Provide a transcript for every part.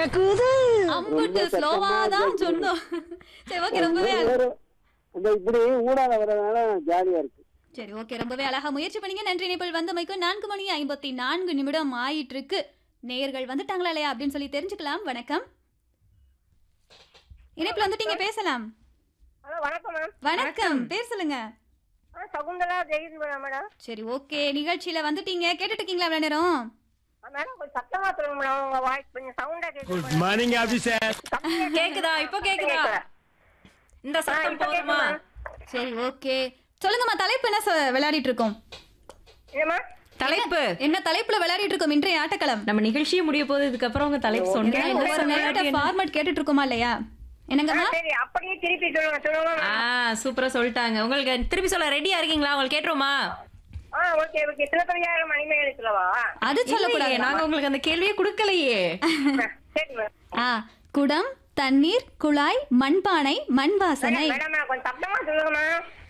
கேக்குது அம்புட்டு ஸ்லோவா தான் சொன்னோம் சரி ஓகே ரொம்பவே அழ- வேற இந்த இப்படி ஊடால வரதுனால ஜாலியா இருக்கு சரி ஓகே ரொம்பவே அழகா முயற்சி பண்ணீங்க நன்றி நிபுள் வந்தமைக்கு நான்கு மணி ஐம்பத்தி நான்கு நிமிடம் ஆயிட்டு இருக்கு நேயர்கள் வந்துட்டாங்களா இல்லையா அப்படின்னு சொல்லி தெரிஞ்சுக்கலாம் வணக்கம் இணைப்புல வந்துட்டீங்க பேசலாம் ஹலோ வணக்கம் மேம் வணக்கம் பேர் சொல்லுங்க ஆ சகுந்தலா ஜெயிது மேடம் சரி ஓகே நிகழ்ச்சியில வந்துட்டீங்க கேட்டுட்டு இருக்கீங்களா இவ்வளவு நேரம் மேடம் கொஞ்சம் சத்தமா சொல்லுங்க மேடம் உங்க வாய்ஸ் கொஞ்சம் சவுண்டா கேட்குது மேடம். மார்னிங் ஆபீசர் கேக்குதா இப்போ கேக்குதா இந்த சத்தம் இப்ப போதுமா கேக்குதா? சரி ஓகே சொல்லுங்கம்மா தலைப்பு என்ன சொ- விளையாடிட்டு இருக்கோம் என்னம்மா தலைப்பு என்ன தலைப்புல விளையாடிட்டு இருக்கோம் இன்றைய ஆட்டக்களம் நம்ம நிகழ்ச்சியே முடிய போகுது இதுக்கப்புறம் உங்க தலைப்பு சொன்னா என்ன ஒவ்வொரு சொன்னா நேரத்தை என்ன? ஃபார்மட் கேட்டுட்டு இருக்கோமா இல்லையா ஆ, என்னங்கம்மா சரி அப்படியே திருப்பி சொல்லுங்க சொல்லுங்க ஆ சூப்பரா சொல்லிட்டாங்க உங்களுக்கு திருப்பி சொல்ல ரெடியா இருக்கீங்களா உங்களுக்கு கேட்டுருமா ஆ ஓகே ஓகே சிலப்பதிகாரம் மணிமே எழுத்துலவா அது சொல்லக்கூடாது இல்லையே, நாங்க உங்களுக்கு அந்த கேள்வியே கொடுக்கலையே சரி மேம் ஆ குடம் தண்ணீர் குழாய் மண்பானை மண் வாசனை மேடம் மேடம் கொஞ்சம் சத்தமா சொல்லுங்கம்மா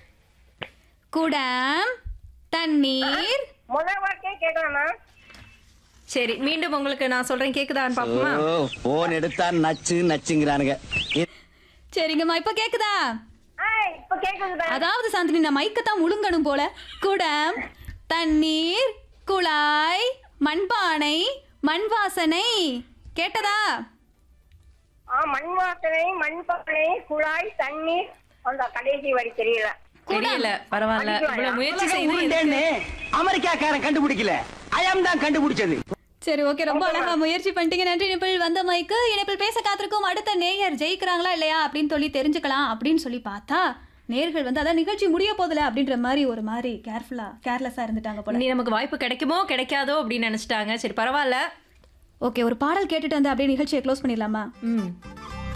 குடம் தண்ணீர் முதல் வார்த்தையே கேட்கலாமா சரி மீண்டும் உங்களுக்கு நான் சொல்றேன் கேக்குதான்னு பாப்போமா போன் எடுத்தா நச்சு நச்சுங்கிறானுங்க சரிங்கம்மா இப்ப கேக்குதா ஆ இப்ப கேக்குது மேம் அதாவது சாந்தினி நான் மைக்கத்தான் முழுங்கணும் போல குடம் தண்ணீர் குழாய் மண்பானை மண் வாசனை கேட்டதா ஆ மண் வாசனை மண் பானை குழாய் தண்ணீர் அந்த கடைசி வரி தெரியல தெரியல பரவாயில்ல இவ்வளவு முயற்சி செய்து உருண்டேன்னு அமெரிக்காக்காரன் கண்டுபிடிக்கல அயம் தான் கண்டுபிடிச்சது சரி ஓகே ரொம்ப அழகா முயற்சி பண்ணிட்டீங்க நன்றி இணைப்பில் வந்த மைக்கு இணைப்பில் பேச காத்திருக்கும் அடுத்த நேயர் ஜெயிக்கிறாங்களா இல்லையா அப்படின்னு சொல்லி தெரிஞ்சுக்கலாம் அப்படின்னு சொல்லி பார்த்தா நேர்கள் வந்து அதான் நிகழ்ச்சி முடிய போதில்ல அப்படின்ற மாதிரி ஒரு மாதிரி கேர்ஃபுல்லா கேர்லெஸ்ஸா இருந்துட்டாங்க போல நீ நமக்கு வாய்ப்பு கிடைக்குமோ கிடைக்காதோ அப்படின்னு நினைச்சிட்டாங்க சரி பரவாயில்ல ஓகே ஒரு பாடல் கேட்டுட்டு வந்து அப்படியே நிகழ்ச்சியை க்ளோஸ் பண்ணிடலாமா ம்